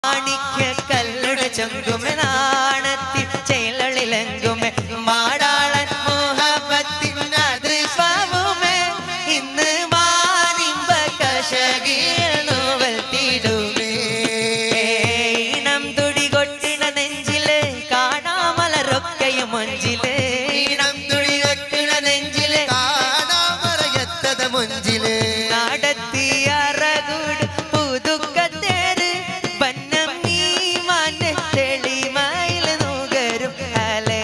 മാണിക്യ കല്ലുടെ ചൊങ്കുമെ നാണത്തിൽ ചേലളിലെങ്കുമെ മാടാളൻ മോഹബത്തിൻ അതിർപ്പാവുമേ ഇന്ന് മാനിമ്പ കശകീൽ നോവൽ തീടുമേ ഈണം തുടി കൊട്ടിട നെഞ്ചില് കാണാമലരൊക്കെയും മൊഞ്ചില് ഈണം തുടി കൊട്ടിട നെഞ്ചില് കാണാമറയത്തത മുഞ്ചില് നടത്തിയറകൂട് പുതുക്കത്തേര് പന്നം നീമാന്റെ തെളിമയിൽ നുകരും അലേ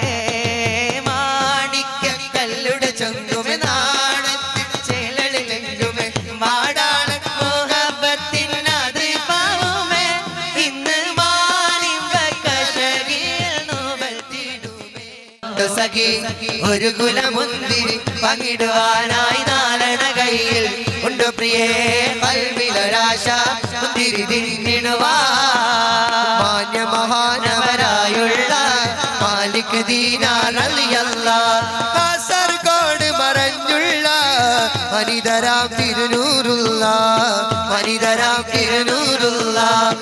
മാണിക്യ കല്ലുടെ ചൊങ്കുമെ നാണത്തിൽ ചേലളിലെങ്കുമെ മാടാള മോഹബത്തിൻ അതിർപ്പാവുമേ ഇന്ന് മാനിമ്പ കശകിൽ നോവൽ തീടുമേ സഖി ഒരു കുലമുന്തിരി പങ്കിടുവാനായി നാലണ കയ്യിൽ ഉണ്ട് പ്രിയേ കൽവിലൊരാശ മുന്തിരി തിന്നിടുവാ മാന്യ മാന്യമഹാനവരായുള്ള മാലിക് ദീനാറിയല്ല കാസർഗോഡ് മറഞ്ഞുള്ള വനിതരാം തിരുനൂറുള്ള വനിതരാം തിരുനൂറുള്ള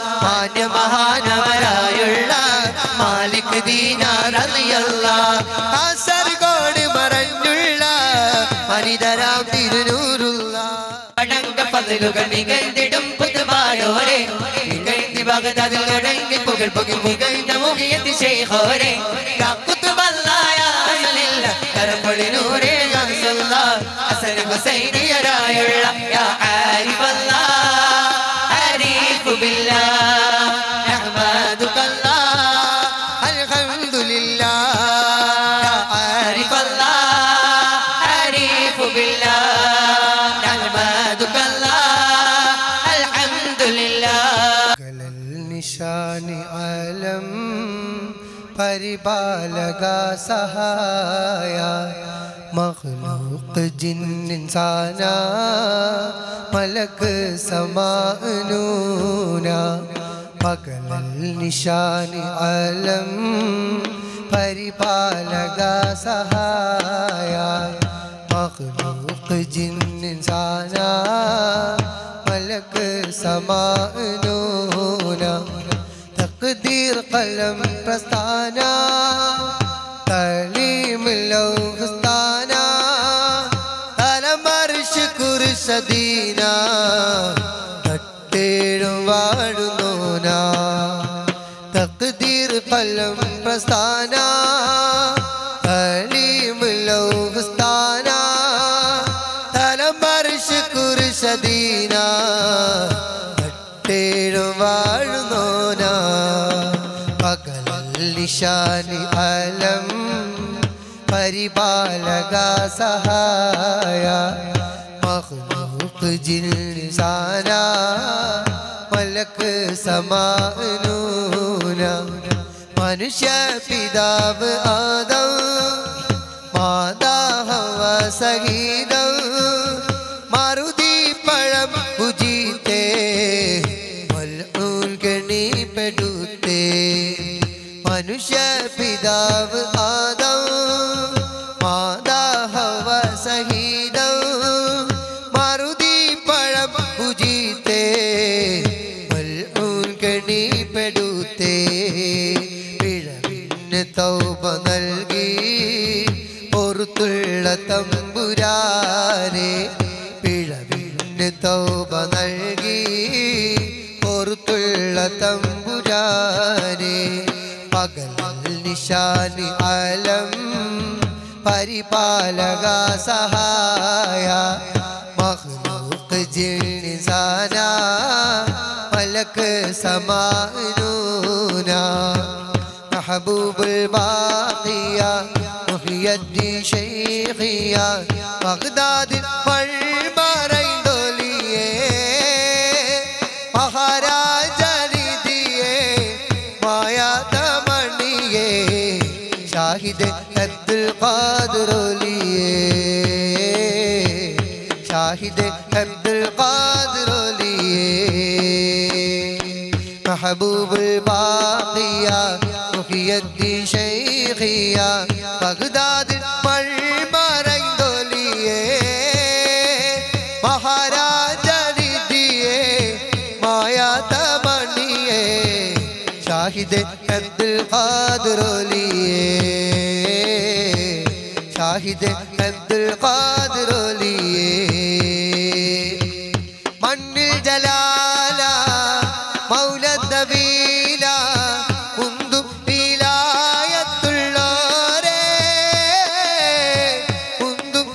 മാന്യമഹാനവരായുള്ള മാലിക് ദീനാറിയല്ല കാസർഗോഡ് മറഞ്ഞുള്ള വനിതരാം തിരുനൂറുള്ള അടങ്ക പതിലുകൾ നികഴ്ന്നിടും പുതുമായോരെ നികഴ്ത്തി ഭഗതതിൽ തുടങ്ങി പുകൾ പുകിൽ പുകഴ്ന്ന മുഖിയത്തി ശേഖോരെ കുത്തുബല്ലായ അസലില്ല കരപ്പൊളിനൂരെ യാസുല്ല അസൽ ഹുസൈനിയരായുള്ള യാ ആരിഫല്ല ആരിഫു ബില്ലാ നഹ്മദുകല്ലാ അൽഹംദുലില്ലാ عارف الله عارف بالله نحمدك الله الحمد لله കലൽ നിശാനി ആലം പരിപാലക സഹായ മഖ്ലൂഖ് ജിന്നിൻസാന മലക്ക് സമാനൂന പകലൽ നിശാനി ആലം പരിപാലക സഹായ മഖ്ലൂഖ് ജിന്നിൻസാന മലക്ക് സമാനൂന തഖ്ദീർ കലം പ്രസ്ഥാന തലീം ലൗഹസ്ഥാന തലമർഷ് കുർശദീന തട്ടേഴും വാഴുന്നോന തഖ്ദീർ കലം പ്രസ്ഥാന തലീം ലൗഹസ്ഥാന തലമർഷ് കുർശദീന തട്ടേഴും വാഴുന്നോന പകലിശാനി അലം പരിപാലക സഹായ മഖ്ലൂഖ് ജിൽസാന മലക്ക് സമാനൂന മനുഷ്യ പിതാവ് ആദം മാതാ ഹവ സഹീദം മാരുതി പഴം ഭുജിത്തേ മൽഊൻ ഗണിപ്പെടുത്തേ മനുഷ്യ പിതാവ് ആദം മാതാ ഹവ സഹീദം മാരുതി പഴം ഭുജിത്തേ മൽഊൻ ഗണിപ്പെടുത്തേ പിഴവിന് തൗബ നൽകി പൊറുത്തുള്ള തമ്പുരാനെ പിഴവിന് തൗബ നൽകി പൊറുത്തുള്ള തമ്പുരാനെ പകൽ നിശാനി അലം പരിപാലക സഹായ മഖ്ലൂഖ് ജിൻസാന മലക്ക് സമാനൂന محبوب الباقية محي الدين شيخية بغداد മൺമറൈന്തൊലിയേ മഹാരാജനിധിയേ മായാതമണിയേ ഷാഹിദ് അബ്ദുൽ ഖാദിറൊലിയേ ഷാഹിദ് അബ്ദുൽ ഖാദിറൊലിയേ محبوب الباقية محي الدين شيخية بغداد മൺമറൈന്തൊലിയേ മഹാരാജനിധിയേ മായാതമണിയേ ഷാഹിദ് അബ്ദുൽ ഖാദിറോലിയേ ഷാഹിദ് അബ്ദുൽ ഖാദിറോലിയേ മണ്ണിൽ ജലാല മൗലദവീല കുന്തും പീലായത്തുള്ളോരേ കുന്തും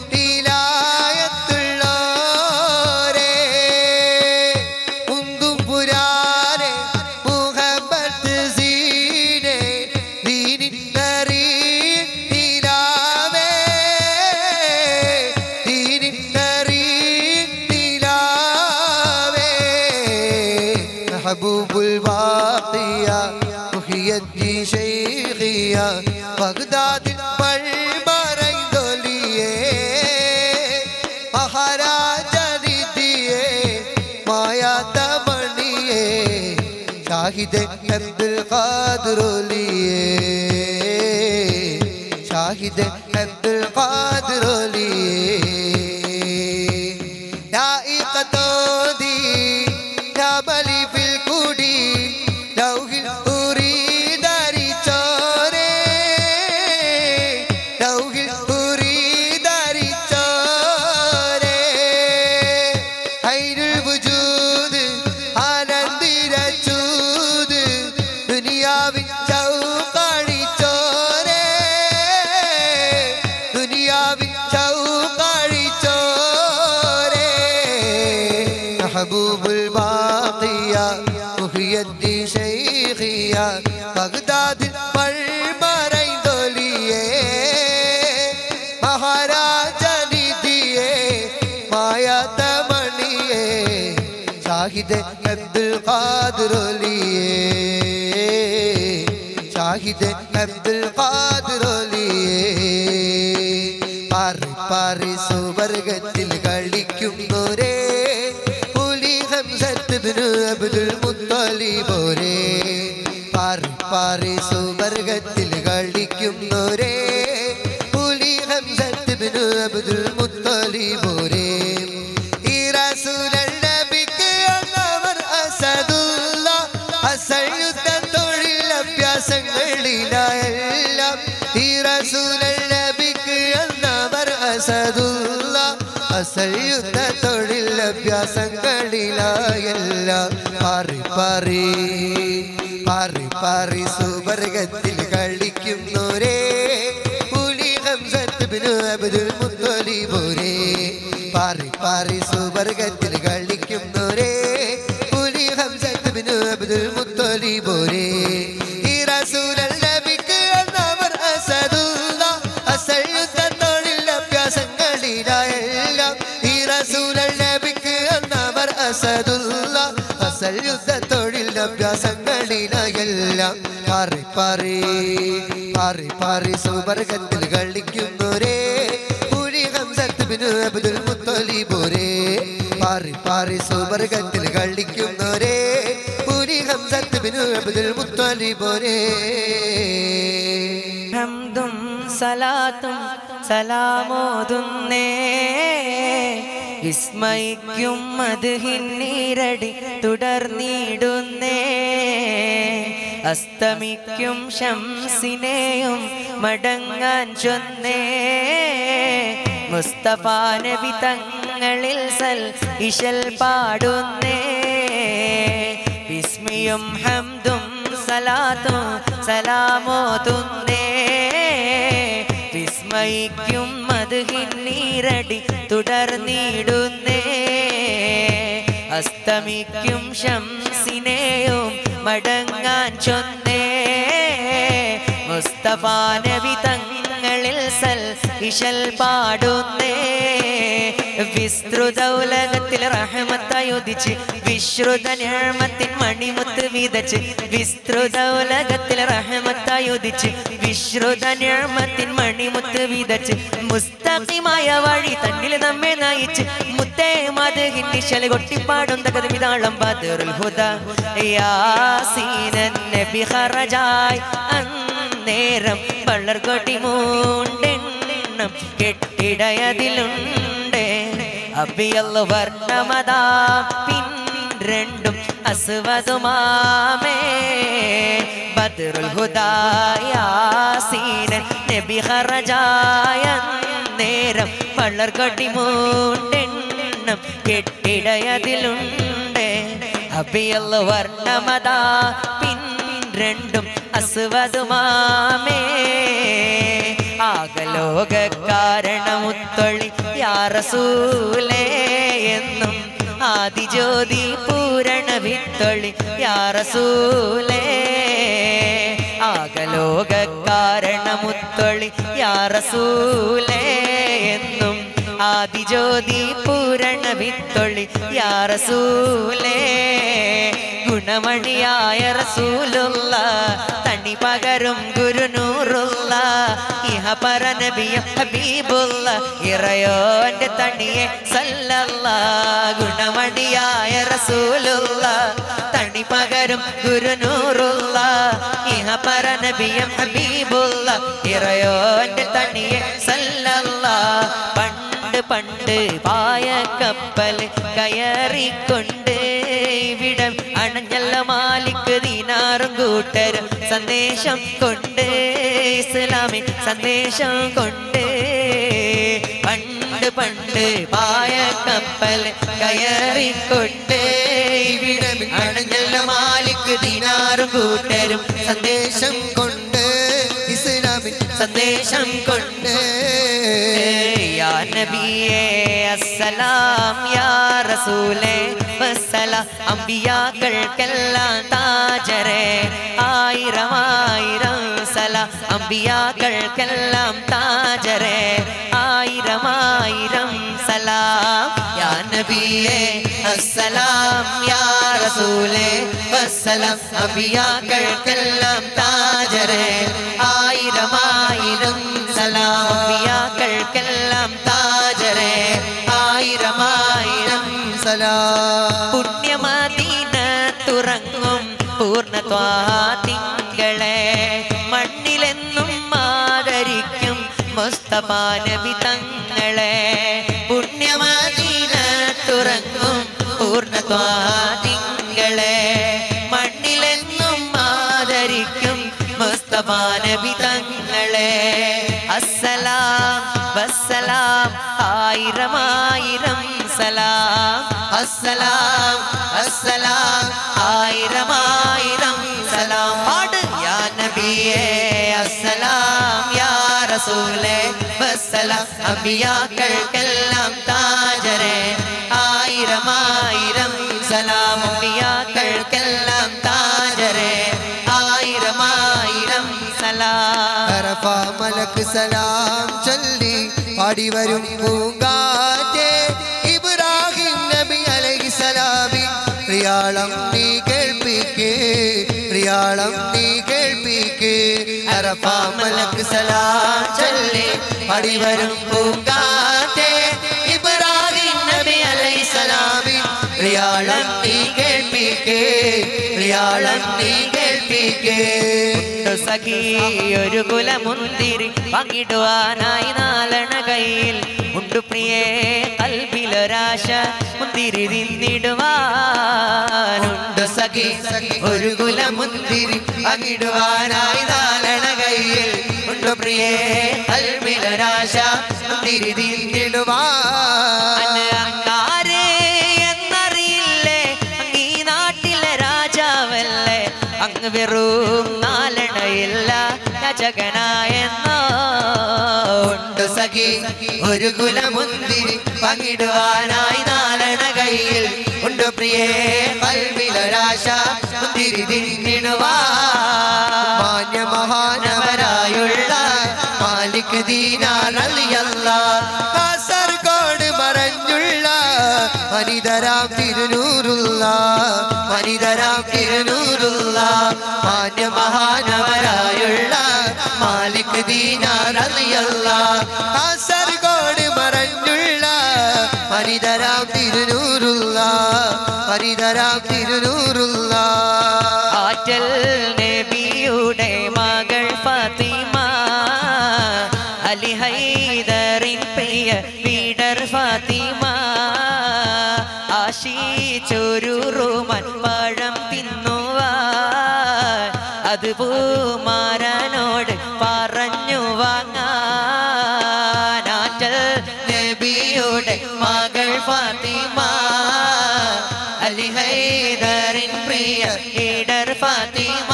പീലായത്തുള്ളോരേ കുന്തും പുരാരെ മുഹബത്ത് സീനെ ദീനിൻ നീരാവേ ദീനിൻ നീരാവേ മെഹബൂബുൽ വാഖിയ മുഹിയദ്ദീൻ ശൈഖിയ ബഗ്ദാദിൽ മൾമറൈതൊലിയേ മഹാരാജനിധിയേ മായാത്ത മണിയേ ഷാഹിദ് അബ്ദുൽ ഖാദിറോലിയേ ഷാഹിദ് അബ്ദുൽ ഖാദിറോലിയേ ലായിഖത്തോദി രാമലി ഫിൽ കുടി ലൗഹിൽ ഉരീദരി ചോരേ ലൗഹിൽ ഉരീദരി ചോരേ ഖൈറുൽ വജൂദ് ആനന്ദിര ചൂത് ദുനിയാവിൻ ചൗകാടി ചോരേ ദുനിയാവിൻ ചൗകാടി ചോരേ മെഹബൂബുൽ ബാഖിയ മുഹിയദ്ദീൻ ശൈഖിയ ബഗ്ദാദിൽ മൾമറൈതൊലിയേ മഹാരാജനിധിയേ മായാത്ത മണിയേ ഷാഹിദ് അബ്ദുൽ ഖാദിറോലിയേ ഷാഹിദ് അബ്ദുൽ ഖാദിറോലിയേ പാറി പാറി സുവർഗത്തിൽ കളിക്കുന്നോരേ പുലി ഹംസത്തിന് അബ്ദുൽ മുത്തലിബോരേ പാറി പാറി സുവർഗത്തിൽ കളിക്കുന്നോരേ പുലി ഹംസത്തിന് അബ്ദുൽ മുത്തലിബോരേ ഈ റസൂലൽ നബിക്ക് അന്നവർ അസദുല്ല അസയുദ്ധ തൊഴിൽ അഭ്യാസങ്ങളിലെല്ലാം ഈ റസൂലൽ നബിക്ക് അന്നവർ അസദുല്ല അസയുദ്ധ തൊഴിൽ അഭ്യാസങ്ങളിലെല്ലാം പാറി പാറി പാറി പാറി സുവർഗത്തിൽ കളിക്കുന്നോരേ പുലി ഹംസത്ത് ബിനു അബ്ദുൽ മുത്തലിബോരേ പാറി പാറി സുവർഗത്തിൽ കളിക്കുന്നോരേ പുലി ഹംസത്ത് ബിനു അബ്ദുൽ മുത്തലിബോരേ ഈ റസൂലൽ നബിക്ക് അന്നവർ അസദുല്ല അസയുദ്ധ തൊഴിൽ അഭ്യാസങ്ങളിലെല്ലാം ഈ റസൂലൽ നബിക്ക് അന്നവർ അസദുല്ല അസൽ യുദ്ധ തൊഴിൽ അഭ്യാസങ്ങളിലെല്ലാം പാറി പാറി പാറി പാറി സുവർഗത്തിൽ കളിക്കുന്നോരേ പുലി ഹംസത്ത് ബിനു അബ്ദുൽ മുത്തലിബോരേ പാറി പാറി സുവർഗത്തിൽ കളിക്കുന്നോരേ പുലി ഹംസത്ത് ബിനു അബ്ദുൽ മുത്തലിബോരേ ഹംദും സലാത്തും സലാമോതുന്നേ വിസ്മയിക്കും മധുഹിന്നീരടി തുടർന്നിടുന്നേ അസ്തമിക്കും ശംസിനെയും മടങ്ങാൻ ചൊന്നേ മുസ്തഫ നബി തങ്ങളിൽ സൽ ഇശൽ പാടുന്നേ വിസ്മയും ഹംദും സലാത്തും സലാമോതുന്നേ വിസ്മയിക്കും മധുഹിന്നീരടി തുടർന്നിടുന്നേ അസ്തമിക്കും ശംസിനെയും മടങ്ങാൻ ചൊന്നേ മുസ്തഫ നബി തങ്ങളിൽ സൽ ഇശൽ പാടുന്നേ വിസ്തൃത ഉലകത്തിൽ റഹമത്തയുദിച്ച് വിശ്രുത ഞാമത്തിൻ മണിമുത്ത് വിതച്ച് വിസ്തൃത ഉലകത്തിൽ റഹമത്തയുദിച്ച് വിശ്രുത ഞാമത്തിൻ മണിമുത്ത് വിതച്ച് മുസ്തഖിമായ വഴി തന്നിൽ നമ്മെ നയിച്ച് മുത്തേ മതഹിന്നിശൽ കൊട്ടിപ്പാടും തകതിമിതാളം ബദറുൽ ഹുദ യാസീനൻ നബി ഖറജായ് അന്നേരം വളർകൊടി മൂണ്ടെണ്ണം കെട്ടിടയതിലുണ്ട് അബിയല്ല വർണ്ണമതാ പിൻ രണ്ടും അസുവതുമാമേ ബദറുൽ ഹുദായാസീനൻ നബി ഹറജായ നേരം വളർകൊടി മൂണ്ടെണ്ണം കെട്ടിടയതിലുണ്ട് അബിയല്ല വർണ്ണമതാ പിൻ രണ്ടും അസുവതുമാമേ ആകലോക കാരണമുത്തൊളി യാറസൂലേ എന്നും ആദിജ്യോതി പൂരണ വിത്തൊളി യാറസൂലേ ആകലോക കാരണമുത്തൊളി യാറസൂലേ എന്നും ആദിജ്യോതി പൂരണ വിത്തൊളി യാറസൂലേ ഗുണമണിയായ റസൂലുള്ള തണി പകരും ഗുരുനൂറുള്ള ഇഹ പരനബിയ ഹബീബുള്ള ഇറയോന്റെ തണിയെ സല്ലല്ല ഗുണമണിയായ റസൂലുള്ള തണി പകരും ഗുരുനൂറുള്ള ഇഹ പരനബിയം ഹബീബുള്ള ഇറയോന്റെ തണിയെ സല്ലല്ല പണ്ട് പണ്ട് പായ കപ്പൽ കയറിക്കൊണ്ട് ഇവിടം അണഞ്ഞല്ല മാലിക് ദീനാറും കൂട്ടരും സന്ദേശം കൊണ്ട് ഇസ്ലാമിൻ സന്ദേശം കൊണ്ട് പണ്ട് പണ്ട് പായ കപ്പൽ കയറിക്കൊണ്ട് ഇവിടം അണഞ്ഞല്ല മാലിക് ദീനാറും കൂട്ടരും സന്ദേശം കൊണ്ട് ഇസ്ലാമിൻ സന്ദേശം കൊണ്ട് യാ നബിയേ അസ്സലാം യാ റസൂലേ വസ്സലാം അമ്പിയാക്കൾക്കെല്ലാം താജരേ ആയിരം ആയിരം സലാം അമ്പിയാക്കൾക്കെല്ലാം താജരേ ആയിരം ആയിരം സലാം യാ നബിയേ അസ്സലാം യാ റസൂലേ വസ്സലാം അമ്പിയാക്കൾക്കെല്ലാം താജരേ ആയിരം ആയിരം സലാം അമ്പിയാക്കൾക്കെല്ലാം താജരേ ആയിരം ആയിരം സലാം പുണ്യമദീന തുറങ്ങും പൂർണ്ണത്വാതിങ്കളെ മണ്ണിലെന്നും ആദരിക്കും മുസ്തഫ നബി തങ്ങളെ പുണ്യമദീന തുറങ്ങും പൂർണ്ണത്വാതിങ്കളെ മണ്ണിലെന്നും ആദരിക്കും മുസ്തഫ നബി തങ്ങളെ അസ്സലാം വസ്സലാം ആയിരം ആയിരം സലാം അസ്സലാം അസ്സലാം ആയിരം ആയിരം സലാം പാട് യാ നബിയേ അസ്സലാം യാ റസൂലേ വസ്സലാം അമ്പിയാക്കൾക്കെല്ലാം താജരേ ആയിരം ആയിരം സലാം അമ്പിയാക്കൾക്കെല്ലാം താജരേ ആയിരം ആയിരം സലാം അറഫ മലക്ക് സലാം ചൊല്ലി പാടി വരും പൂങ്കാറ്റേ ഇബ്രാഹിം നബി അലൈഹി സലാമിൻ പ്രിയാളം നീ കേൾപ്പിക്കേ പ്രിയാളം നീ കേൾപ്പിക്കേ അറഫ മലക്ക് സലാം ചൊല്ലി പാടി വരും പൂങ്കാറ്റേ ഇബ്രാഹിം നബി അലൈഹി സലാമിൻ പ്രിയാളം നീ കേൾപ്പിക്കേ പ്രിയാളം നീ കേൾപ്പിക്കേ ഉണ്ടു സഖി ഒരു കുലമുന്തിരി പങ്കിടുവാനായി നാലണ കയ്യിൽ ഉണ്ടു പ്രിയേ കൽബിലൊരാശ മുന്തിരി തിന്നിടുവാനുണ്ട് സഖി ഒരു കുലമുന്തിരി അങ്ങിടുവാനായി നാലണ കയ്യിൽ ഉണ്ട് പ്രിയേ കൽവിലരാശ മുന്തിരി തിന്നിടുവാൻ അങ്ങാരേ എന്നറിയില്ലേ അങ്ങീ നാട്ടിലെ രാജാവല്ലേ അങ്ങ് വെറും നാലണയില്ല രചകനായെന്നോ ഉണ്ട് സഖി ഒരു കുലമുന്തിരി പങ്കിടുവാനായി നാലണ കയ്യിൽ ഉണ്ട് പ്രിയേ കൽവിലരാശ മുന്തിരി തിന്നിടുവാൻ മാന്യ മഹാനവരായുള്ള മാലിക് ദീനാറിയല്ല കാസർഗോഡ് മറഞ്ഞുള്ള വനിതരാം തിരുനൂറുള്ള വനിതരാം തിരുനൂറുള്ള മാന്യ മഹാനവരായുള്ള മാലിക് ദീനാറിയല്ല കാസർഗോഡ് മറഞ്ഞുള്ള വനിതരാം തിരുനൂറുള്ള വനിതരാം തിരുനൂറുള്ള ആറ്റൽ നബിയുടെ മകൾ ഫാത്തിമ അലി ഹൈദറിൻ പ്രിയ വീടർ ഫാത്തിമ ആശിച്ചൊരു റൂമൻ പഴം തിന്നുവാൻ അത് പൂമാരനോട് പറഞ്ഞു വാങ്ങാനാറ്റൽ നബിയുടെ മകൾ ഫാത്തിമ അലി ഹൈദറിൻ പ്രിയ ഈഡർ ഫാത്തിമ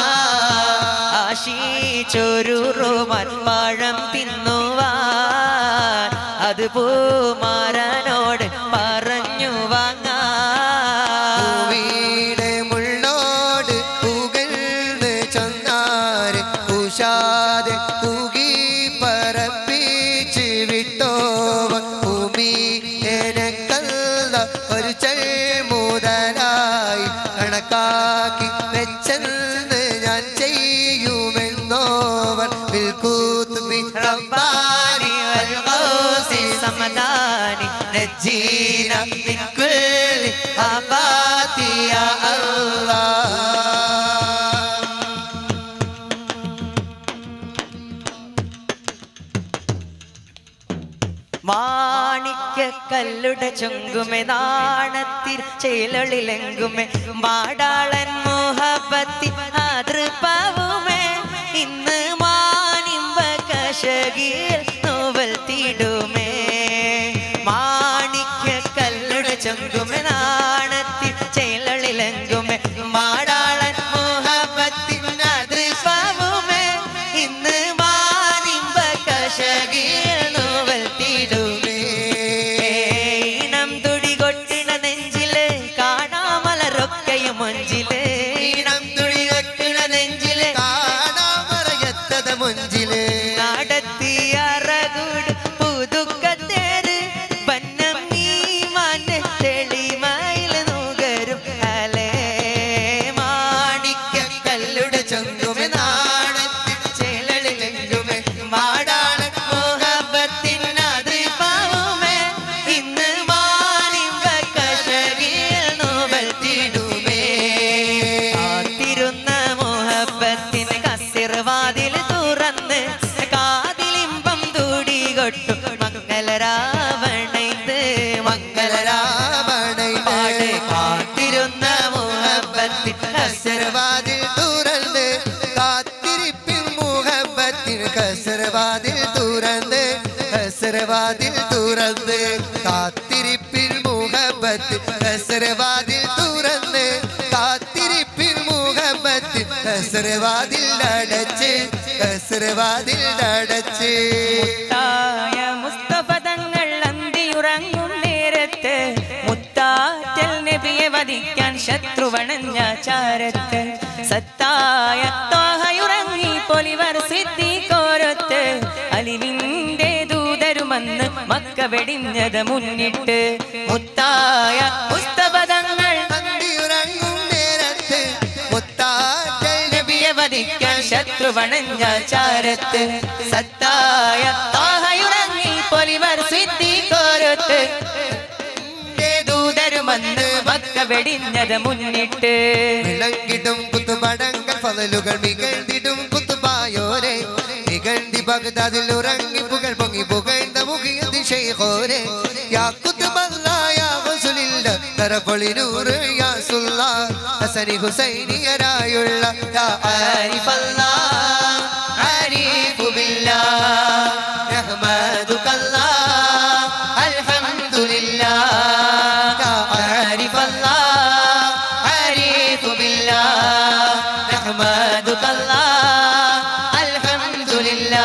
ആശിച്ചൊരു റോമാൻ പഴം തിന്നുവാൻ അത് പൂമാരനോട് പറഞ്ഞു വാങ്ങാൻ വീട് മുള്ളോട് പുകഴ്ന്ന് ചൊന്നാര് ഉഷാതെ പുകി പറപ്പിച്ച് വിട്ടോവ ഭൂമി എനക്കല്ല ഒരു ചെൽമുതലായി കണക്കാക്കി വെച്ചെന്ന് ഞാൻ ചെയ്യുമെന്നോവർ വിൽക്കൂത്തുബി رباني والغوث صمداني نجينا من كل آفات يا الله മാണിക്ക കല്ലുടെ ചൊങ്കുമെ നാണത്തിൽ ചേലൊളിലെങ്കുമെ മാടാളൻ മോഹബത്തി അതൃപ്പവുമേ ഇന്ന് മാനിമ്പ കശകിൽ നോവൽ തീടുമേ മാണിക്ക കല്ലുടെ ചൊങ്കുമെ നാണത്തിൽ ചേലൊളിലെങ്കുമെ മാടാളൻ മോഹബത്തി അതൃപ്പവുമേ ഇന്ന് മാനിമ്പ കശകിൽ നോവൽ തീടുമേ ഈണം തുടി കൊട്ടിട നെഞ്ചില് കാണാമലരൊക്കെയും മൊഞ്ചില് ഈണം തുടി കൊട്ടിട നെഞ്ചില് കാണാമറയത്തത മുഞ്ചില് നടത്തിയ അറകൂട് പുതുക്കത്തേര് പന്നം നീ മാന്റെ തെളിമയിൽ നുകരും അലേ മാണിക്ക കല്ലുടെ ചൊങ്കുമെ നാണത്തിൽ ചേലളിലെങ്കുമെ മാടാണ് മോഹബത്തിൻ അതിർപ്പാവുമേ ഇന്ന് മാനിമ്പ കശകിൽ നോവൽ തിടുമേ കാത്തിരുന്ന മോഹബത്തിന് കസിർവാതിൽ തുറന്ന് കാതിലിമ്പം തൂടി കൊട്ടു മംഗലരാവണൈത് മംഗലരാവണൈ പാട് കാത്തിരുന്ന മോഹബത്തിൻ കസിർ കസർവാതിൽ തുറന്ന് കാത്തിരിപ്പിൽ മുഹബത്തിൽ കസർവാതിൽ തുറന്ന് കസർവാതിൽ തുറന്ന് കാത്തിരിപ്പിൽ മുഹബത്തിൽ കസർവാതിൽ തുറന്ന് കാത്തിരിപ്പിൽ മുഹബത്തിൽ കസർവാതിൽ അടച്ച് കസർവാതിൽ അടച്ച് മുത്തായ മുസ്തഫ തങ്ങൾ അന്തിയുറങ്ങും നേരത്ത് മുത്താറ്റൽ നബിയെ വധിക്കാൻ ശത്രുവണഞ്ഞ ചാരത്ത് സത്തായ തോഹയുറങ്ങി പൊലിവർ സിദ്ധിക്കോരത്ത് അലിവിന്റെ ദൂതരുമന്ന് മക്ക വെടിഞ്ഞത് മുന്നിട്ട് മുത്തായ മുസ്തഫ തങ്ങൾ അന്തിയുറങ്ങും നേരത്ത് മുത്താറ്റൽ നബിയെ വധിക്കാൻ ശത്രുവണഞ്ഞ ചാരത്ത് സത്തായ താഹയുറങ്ങി പൊലിവർ സിദ്ധിക്കോരത്ത് ദൂതരുമന്ന് മക്ക വെടിഞ്ഞത് മുന്നിട്ട് വിളങ്കിടും കുത്തുപടങ്ങൾ ഫലലുകൾ മികഴ്ന്നിടും കുത്തുപായോരെ നികഴ്ന്തി ബഗ്ദാദിൽ ഉറങ്ങി പുകൾ പൊങ്ങി പുകഴ്ന്ന മുഖിയ ദിശയോരെ യാ കുത്തുബല്ല യാ റസൂലില്ല തരപൊളിനൂറ് യാ സുല്ല ഹസനി ഹുസൈനിയരായുള്ള യാ ആരിഫല്ലാ ആരിഫു ബില്ലാ റഹ്മതുകല്ലാ അൽഹംദുലില്ലാ ആരിഫല്ലാ ആരിഫു ബില്ലാ റഹ്മതുകല്ലാ അൽഹംദുലില്ലാ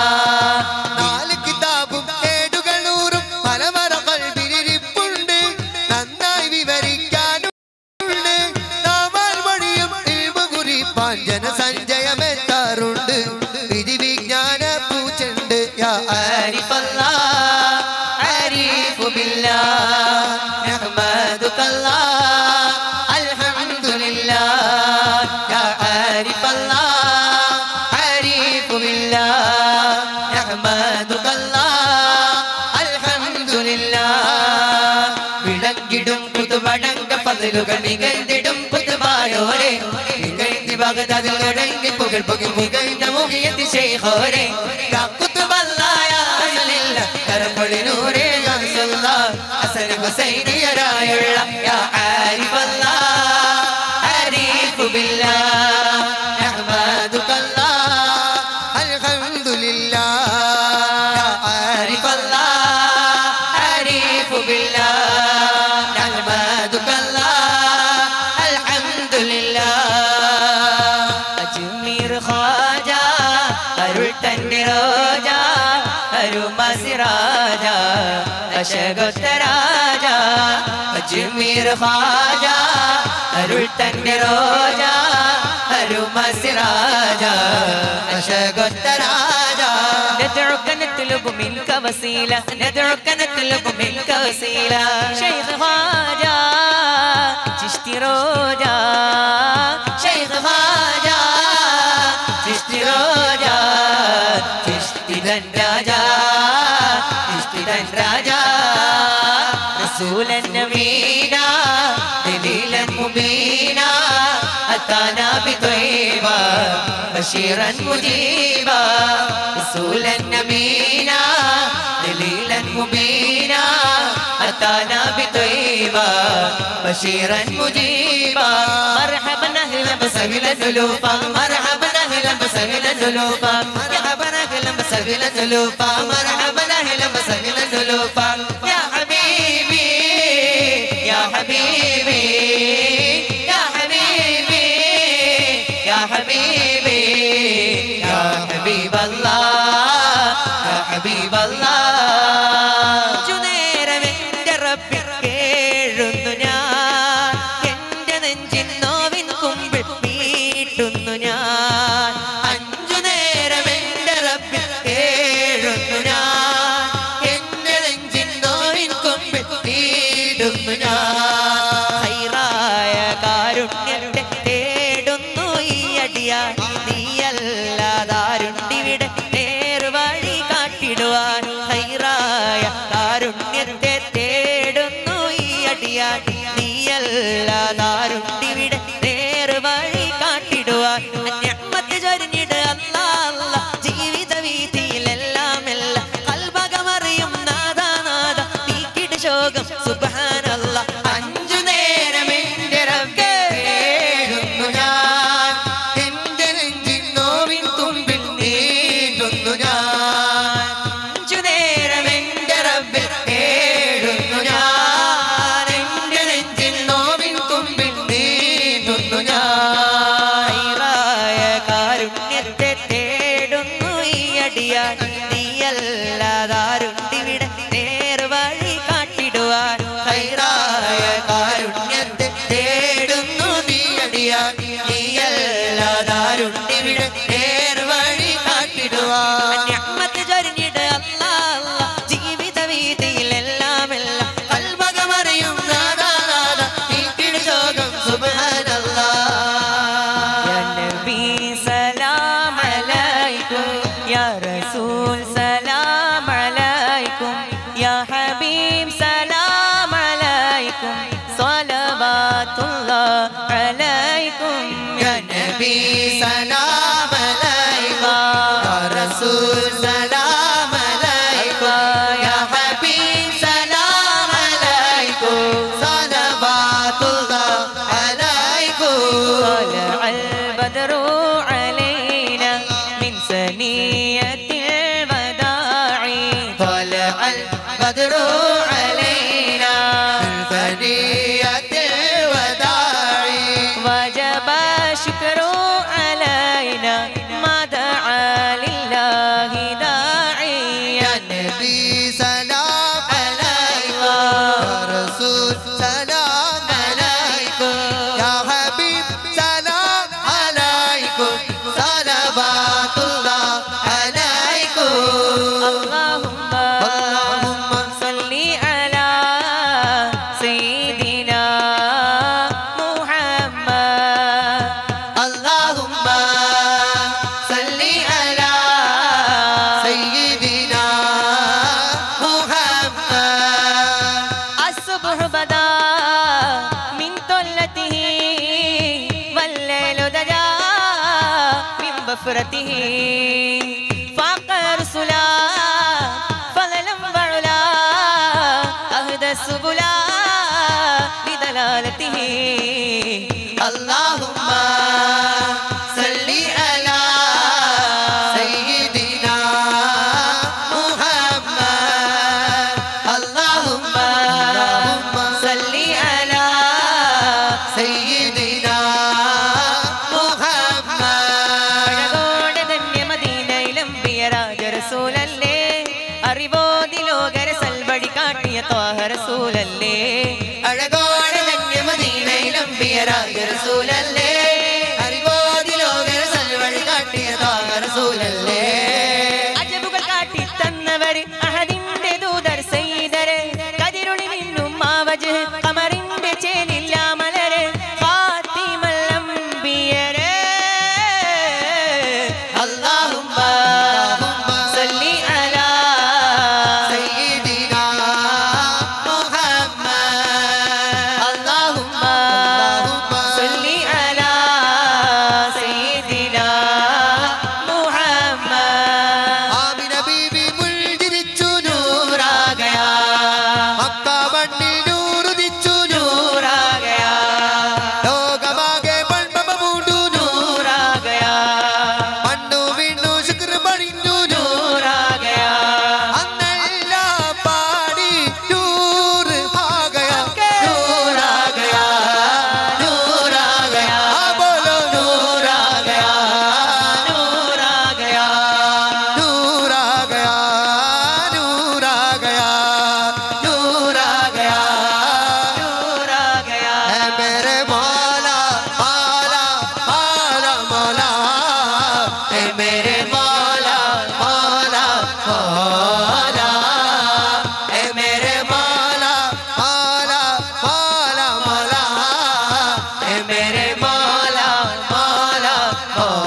നാല് കിതാബും ഏടുകൾ നൂറും പലമറകൾ വിരിപ്പുണ്ട് നന്നായി വിവരിക്കാനുണ്ട് നാമാൽ വഴിയും ഇൽമ കുറിപ്പാൻ ജനസഞ്ചയമെത്താറുണ്ട് വിധി വിജ്ഞാന പൂച്ചണ്ട് യാ عارف الله عارف بالله نحمدك الله الحمد لله يا عارف الله عارف بالله نحمدك الله الحمد لله വിളങ്കിടും പുതുമടങ്ക പതിലുകൾ നികഴ്ന്നിടും പുതുമായോരെ നികഴ്ത്തി ഭഗതതിൽ തുടങ്ങി പുകൾ പുകി മുകഴ്ന്ന മുഖിയത്തി ശേഖോരെ കുത്തുമല്ലായ അസലില്ല കരപ്പൊളിനൂരെ ഗംസുല്ല അസൽ ഹുസൈനിയരായുള്ള യാ ആരിഫല്ല ആരിഫു ബില്ലാ കശകൊത്ത രാജ അജ്മീർ ഖാജ അരുൾ തന്റെ റോജ അരുമസിരാജ കശകൊത്ത രാജ ندعوك نطلب منك وسيلة ندعوك نطلب منك وسيلة شيخ خواجة تشتي روجا شيخ خواجة تشتي روجا تشتي دنجاجا تشتي دنجاجا رسولا نبينا دليلا مبينا أتانا بطيبة بشيرا مجيبا رسولا نبينا دليلا مبينا أتانا بطيبة بشيرا مجيبا مرحبا أهلا وسهلا زلوفا مرحبا أهلا وسهلا زلوفا مرحبا أهلا وسهلا زلوفا مرحبا أهلا وسهلا زلوفا يا حبيبي يا حبيبي يا حبيبي يا حبيبي يا حبيب الله يا حبيب الله നേരമെന്റെ റബ്ബിൽ കേഴുന്നു ഞാൻ എന്റെ നെഞ്ചിൻ നോവിൻ കുമ്പിൽ വീട്ടുന്നു ഞാൻ അഞ്ചു നേരം എന്റെ റബ്ബിൽ കേഴുന്നു ഞാൻ എന്റെ നെഞ്ചിൻ നോവിൻ കുമ്പിൽ വീടുന്നു ഞാൻ ഹൈറായ കാരുണ്യത്തെ തേടുന്നു ഈ അടിയാൻ നീയല്ലാതാരുണ്ടിവിടെ നേർവഴി കാട്ടിടുവാൻ ഹൈറായ കാരുണ്യത്തെ തേടുന്നു ഈ അടിയാൻ നീയല്ലാതാരുണ്ടിവിടെ നേർവഴി കാട്ടിടുവാൻ ഞമ്മത്ത് ചൊരിഞ്ഞിട് അല്ലാ അല്ലാ ജീവിത വീതിയിലെല്ലാം എല്ലാം കൽഭകമറിയും നാദാ നാദ നീക്കിട് ശോകം സുബ്ഹാനല്ല അഞ്ചു നേരം എന്റെ റബ്ബേ തേടുന്നു ഞാൻ എന്റെ നെഞ്ചിൻ നോവിൻ തുമ്പിൽ നീണ്ടുന്നു ഞാൻ അഞ്ചു നേരം എന്റെ റബ്ബേ തേടുന്നു ഞാൻ എന്റെ നെഞ്ചിൻ നോവിൻ തുമ്പിൽ നീണ്ടുന്നു ഞാൻ ഹൈറായ കാരുണ്യത്തെ തേടുന്നു ഈ അടിയാൻ നീയല്ലാതാരുണ്ടിവിടെ നേർവഴി കാട്ടിടുവാൻ ഹൈറായ കാരുണ്യത്തെ തേടുന്നു നീ അടിയാൻ നീയല്ലാതാരുണ്ടിവിടെ നേർവഴി കാട്ടിടുവാൻ ഞമ്മത്ത് ചൊരിഞ്ഞിട് അല്ലാ അല്ലാ ജീവിത വീതിയിലെല്ലാം എല്ലാം കൽവകമറിയും നാദാ നാദാ നീക്കിട് ശോകം സുബ്ഹാനല്ലാ يا نبي سلام عليكم يا رسول سلام عليكم يا حبيب سلام عليكم صلوات الله عليكم يا نبي سلام عليكم يا رسول سلام عليكم يا حبيب سلام عليكم صلوات الله عليكم طلع البدر علينا من ثنية الوداع طلع البدر علينا من ثنية الوداع وجب الشكر علينا ما دعا لله داعي يا نبي سلام عليكم يا رسول سلام عليكم يا حبيب سلام عليكم صلوات الله عليكم اللهم اللهم صل على سيدنا محمد اللهم صل على سيدنا محمد الصبح بدا من طلته والليل دجا من بفرته فاق رسلا فضلا وعلا أهدى السبلا بدلالته اللهم صل على سيدنا محمد اللهم صل على سيدنا محمد അഴകോടെ തന്നെ മദീനയിലും പ്രിയ രാജറസൂലല്ലേ അറിവോതി ലോകര സൽവഴി കാട്ടിയ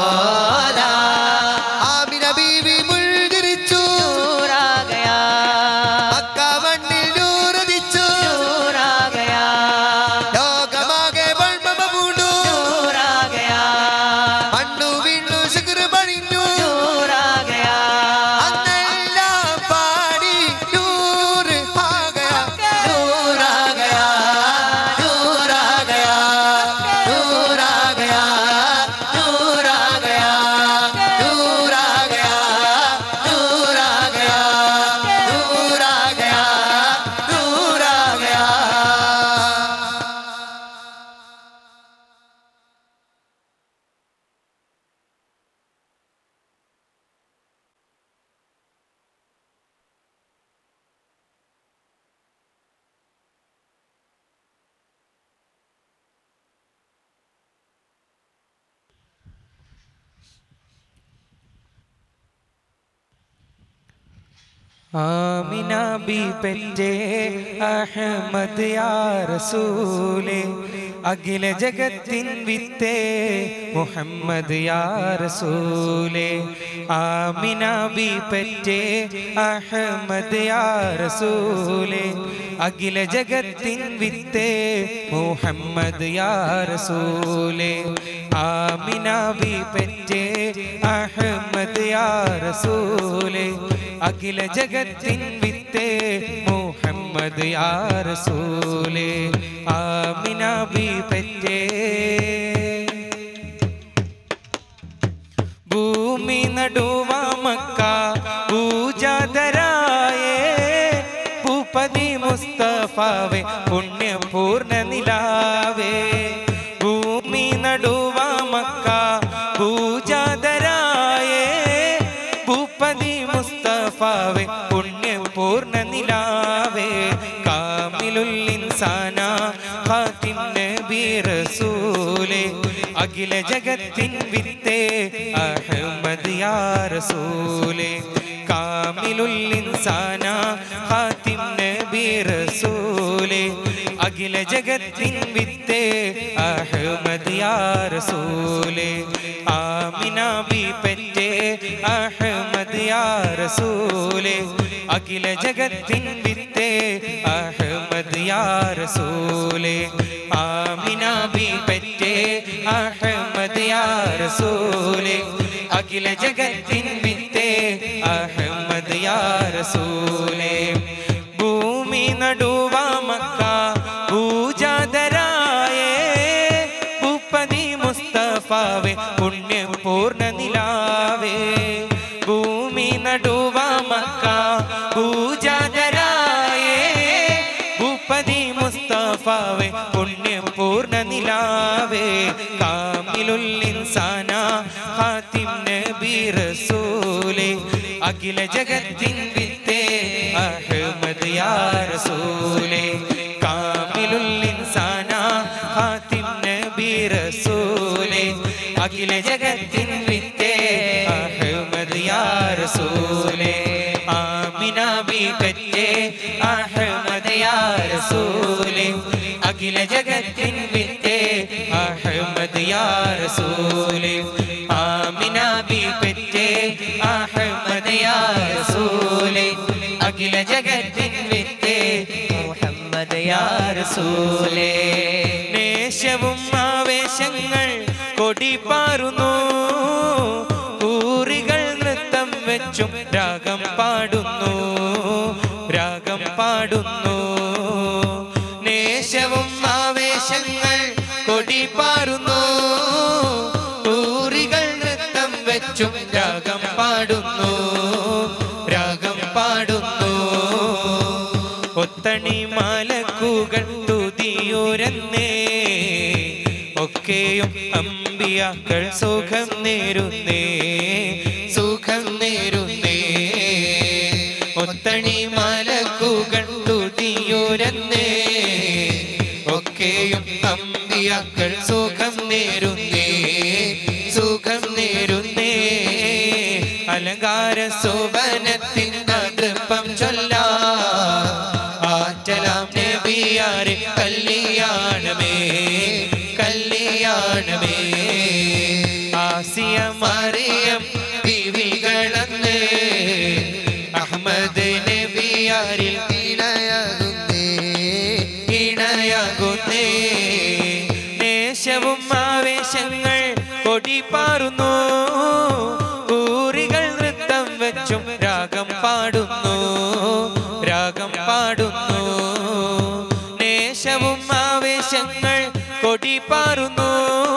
रोदा ആമിന ബീവി മുഴുകരിച്ചു नूर आ गया മക്ക മണ്ണിൽ നൂറുദിച്ചു नूर आ गया ലോകമാകെ വൾമമ പൂണ്ടു नूर आ गया മണ്ണു വീണു ശുക്ർ പണിഞ്ഞു नूर आ गया അന്നെല്ലാം പാടി നൂറ് ആകയ नूर आ गया नूर आ गया नूर आ गया नूर आ गया नूर आ गया नूर आ गया नूर आ गया नूर आ गया ആമിന ബി പെറ്റേ അഹമ്മദ് യാ റസൂലേ അഖില ജഗത്തിൻ വിത്തേ മുഹമ്മദ് യാ റസൂലേ ആമിന ബി പെറ്റേ അഹമ്മദ് യാ റസൂലേ അഖില ജഗത്തിൻ വിത്തേ മുഹമ്മദ് യാ റസൂലേ ആമിന ബി പെറ്റേ അഹമ്മദ് യാ റസൂലേ അഖില ജഗത്തിൻ വിത്തേ മുഹമ്മദ് യാ റസൂലേ ആമിന ബി പെറ്റേ ഭൂമി നടുവ മക്ക പൂജാതരായേ ഭൂപതി മുസ്തഫാവേ പുണ്യപൂർണ്ണ നിലാവേ ഭൂമി നടുവ മക്ക പൂജാതരായേ ഭൂപതി മുസ്തഫാവേ പുണ്യപൂർണ്ണ നിലാവേ കാമിലുൽ ഇൻസാന ഖാതിം നബി റസൂലേ അഖില ജഗത്തിൻ വിത്തേ അഹമ്മദ് യാ റസൂലേ കാമിലുൽ ഇൻസാന ഖാതിം നബി റസൂലേ അഖില ജഗത്തിൻ വിത്തേ അഹമ്മദ് യാ റസൂലേ ആമിന ബി പെറ്റേ അഹമ്മദ് യാ റസൂലേ അഖില ജഗത്തിൻ വിത്തേ അഹമ്മദ് യാ റസൂലേ ആമിന ബി പെറ്റേ അഹമ്മദ് യാ റസൂലേ അഖില ജഗത്തിൻ വിത്തേ അഹമ്മദ് യാ റസൂലേ ഭൂമി നടുവ മക്ക പൂജാതരായേ ഭൂപതി മുസ്തഫാവേ പുണ്യപൂർണ്ണ നിലാവേ ഭൂമി നടുവ മക്ക പൂജാതരായേ ഭൂപതി മുസ്തഫാവേ പുണ്യപൂർണ്ണ നിലാവേ കാമിലുൽ ഇൻസാന ഖാതിം നബി റസൂലേ അഖില ജഗത്തിൻ വിത്തേ അഹമ്മദ് യാ റസൂലേ കാമിലുൽ ഇൻസാന ഖാതിം നബി റസൂലേ അഖില ജഗത്തിൻ വിത്തേ അഹമ്മദ് യാ റസൂലേ ആമിന ബി പെറ്റേ അഹമ്മദ് യാ റസൂലേ അഖില ജഗത്തിൻ വിത്തേ അഹമ്മദ് യാ റസൂലേ ആമിന ബി പെറ്റേ അഹമ്മദ് യാ റസൂലേ അഖില ജഗത്തിൻ വിത്തേ മുഹമ്മദ് യാ റസൂലേ നേശവും ആവേശങ്ങൾ കൊടിപാറുന്നു ഊറികൾ നൃത്തം വെച്ചും രാഗം പാടുന്നു രാഗം പാടുന്നു നേശവും ആവേശങ്ങൾ കൊടിപാറുന്നു ഊറികൾ നൃത്തം വെച്ചും രാഗം പാടുന്നു രാഗം പാടുന്നു ഒത്തണി മാലക്കുകൾ തുതിയുരന്നേ ഒക്കെയും അമ്പിയാക്കൾ സുഖം നേരുന്നേ സുഖം നേരുന്നേ ഒത്തണി മാലക്കുകൾ തുതിയുരന്നേ ഒക്കെയും അമ്പിയാക്കൾ സുഖം നേരുന്നേ സുഖം നേരുന്നേ അലങ്കാര സുവനത്തിൻ നൃപ്പം ചൊല്ലാ ആറ്റലാം നബിയാരെ കല്യാണമേ കല്യാണമേ ആസിയ മറിയം ബീവികളന്ന് അഹമ്മദ് നബിയാരിൽ ഇണയാകുന്നേ ഇണയാകുന്നേ ദേശവും ആവേശങ്ങൾ കൊടിപ്പാറുന്നു ഊറികൾ നൃത്തം വെച്ചും രാഗം പാടുന്നു രാഗം പാടുന്നു ദേശവും ആവേശങ്ങൾ കൊടിപ്പാറുന്നു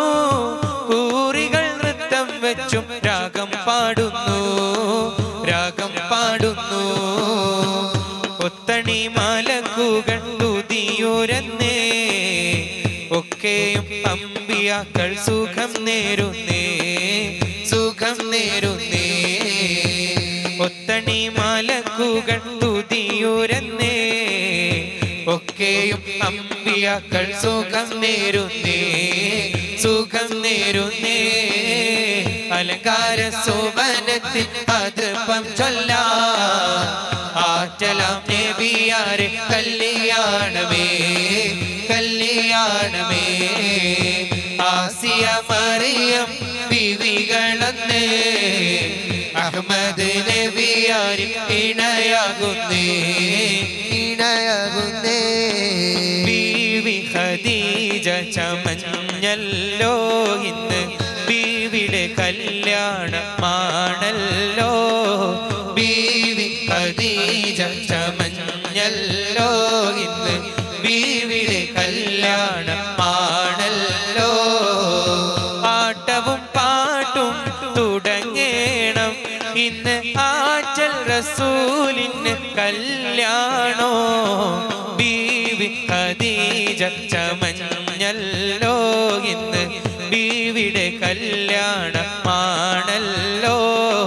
ഊറികൾ നൃത്തം വെച്ചും രാഗം പാടുന്നു രാഗം പാടുന്നു ഒത്തണി മാലക്കുകൾ തുതിയുരന്നേ ഒക്കെയും അമ്പിയാക്കൾ സുഖം നേരുന്നേ സുഖം നേരുന്നേ ഒത്തണി മാലക്കുകൾ തുതിയുരന്നേ ഒക്കെയും അമ്പിയാക്കൾ സുഖം നേരുന്നേ സുഖം നേരുന്നേ അലങ്കാര സോപനത്തിൽ അതിർപ്പം ചൊല്ലാ ആറ്റലാം നബിയാരെ കല്യാണമേ കല്യാണമേ ആസിയ മറിയം വിവികളന്ന് അഹമ്മദ് നബിയാരി ഇണയാകുന്നേ ഇണയാകുന്നേ ബീവി ഖദീജ ചമഞ്ഞല്ലോ ഇന്ന് ബീവിയുടെ കല്യാണമാണല്ലോ ബീവി ഖദീജ ചമഞ്ഞല്ലോ ഇന്ന് ബീവിയുടെ കല്യാണമാണല്ലോ ആട്ടവും പാട്ടും തുടങ്ങേണം ഇന്ന് ആറ്റൽ റസൂലിന് കല്യാണോ ബീവി ഖദീജ ചമഞ്ഞല്ലോ ഇന്ന് ബീവിയുടെ കല്യാണമാണല്ലോ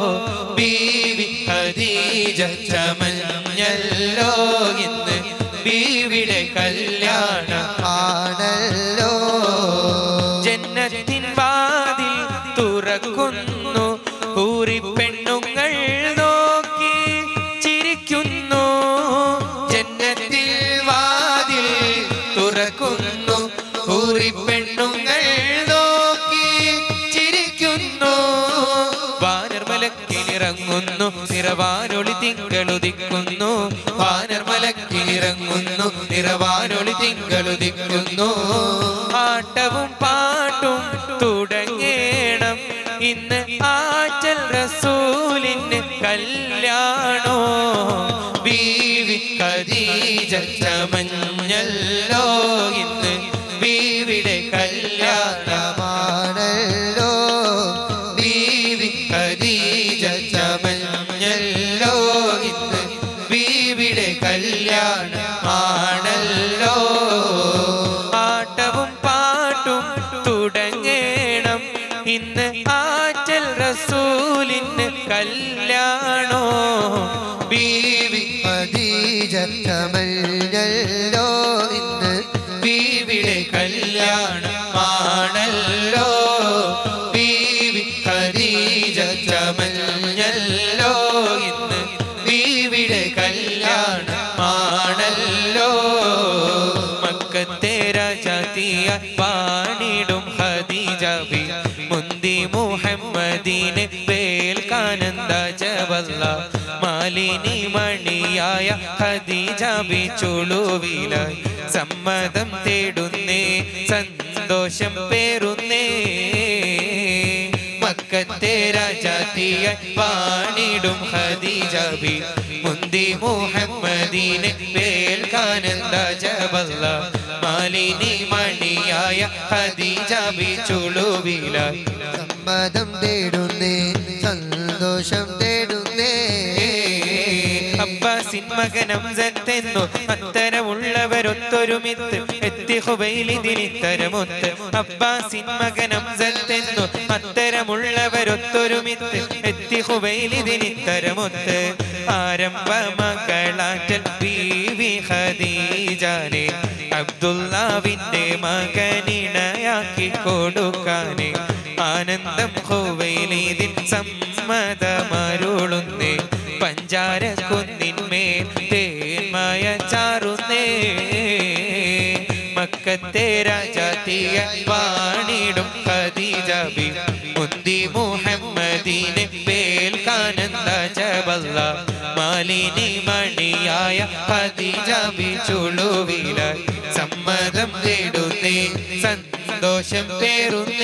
ബീവി ഖദീജ ചമഞ്ഞല്ലോ ഇന്ന് ബീവിയുടെ കല്യാണം ആണല്ലോ ജന്നത്തിൻ വാതിൽ തുറക്കുന്നു ഊറി പെണ്ണുങ്ങൾ നോക്കി ചിരിക്കുന്നു ജന്നത്തിൽ വാതിൽ തുറക്കുന്നു ഊറി പെണ്ണുങ്ങൾ നോക്കി ചിരിക്കുന്നു വാനർമലക്കിനിറങ്ങുന്നു നിറവാനൊളി തിങ്കളുദിക്കുന്നു വാനർമലക്കിനിറങ്ങുന്നു നിറവാനൊളി തിങ്കളുദിക്കുന്നു ആട്ടവും പാട്ടും തുടങ്ങേണം ഇന്ന് ആറ്റൽ റസൂലിന് കല്യാണോ ബീവി ഖദീജ ചമഞ്ഞല്ലോ ഇന്ന് ബീവിയുടെ കല്യാണമാണല്ലോ ബീവി ഖദീജ ചമഞ്ഞല്ലോ ഇന്ന് ബീവിയുടെ കല്യാണമാണല്ലോ ആട്ടവും പാട്ടും തുടങ്ങേണം ഇന്ന് ആറ്റൽ റസൂലിന് കല്യാണോ ബീവി ഖദീജ ചമഞ്ഞല്ലോ ഇന്ന് ബീവിയുടെ കല്യാണമാണല്ലോ ബീവി ഖദീജ ചമഞ്ഞല്ലോ ഇന്ന് ബീവിയുടെ കല്യാണമാണല്ലോ മക്കത്തെ രാജാത്തിയ പാണിടും ഖദീജ ബി മുന്തി മുഹമ്മദീനെ വേൽക്കാനന്ദ ജവല്ല മാലിനി മണിയായ ഖദീജ ബി ചുളുവിലായി സമ്മതം തേടുന്നേ സന്തോഷം പേറുന്നേ മക്കത്തെ രാജാത്തിയ പാണിടും ഖദീജ ബി മുന്തി മുഹമ്മദീനെ വേൽക്കാനന്ദ ജവല്ല മാലിനി മണിയായ ഖദീജ ബി ചുളുവിലായി സമ്മതം തേടുന്നേ സന്തോഷം തേടുന്നേ അബ്ബാസിൻ മകനം സെത്തെന്നു അത്തരമുള്ളവരൊത്തൊരുമിത്ത് എത്തി ഹുബൈലിതിനിത്തരമൊത്ത് അബ്ബാസിൻ മകനം സെത്തെന്നു അത്തരമുള്ളവരൊത്തൊരുമിത്ത് എത്തി ഹുബൈലിതിനിത്തരമൊത്ത് ആരംഭ മകളാറ്റൽ ബീവി ഖദീജാനെ അബ്ദുല്ലാവിന്റെ മകനിണയാക്കി കൊടുക്കാനെ ആനന്ദം ഹുവൈലിതിൻ സമ്മതമരുളുന്നേ പഞ്ചാര കുന്നിന്മേൽ തേന്മയ ചാറുന്നേ മക്കത്തെ രാജാത്തിയ പാണിടും ഖദീജ ബി മുന്തി മുഹമ്മദ് മദീനെ വേൽക്കാനന്ദ ജബല്ല മാലിനി മണിയായ ഖദീജ ബിച്ചുളുവില സമ്മതം തേടുന്നേ സന്തോഷം പേറുന്നേ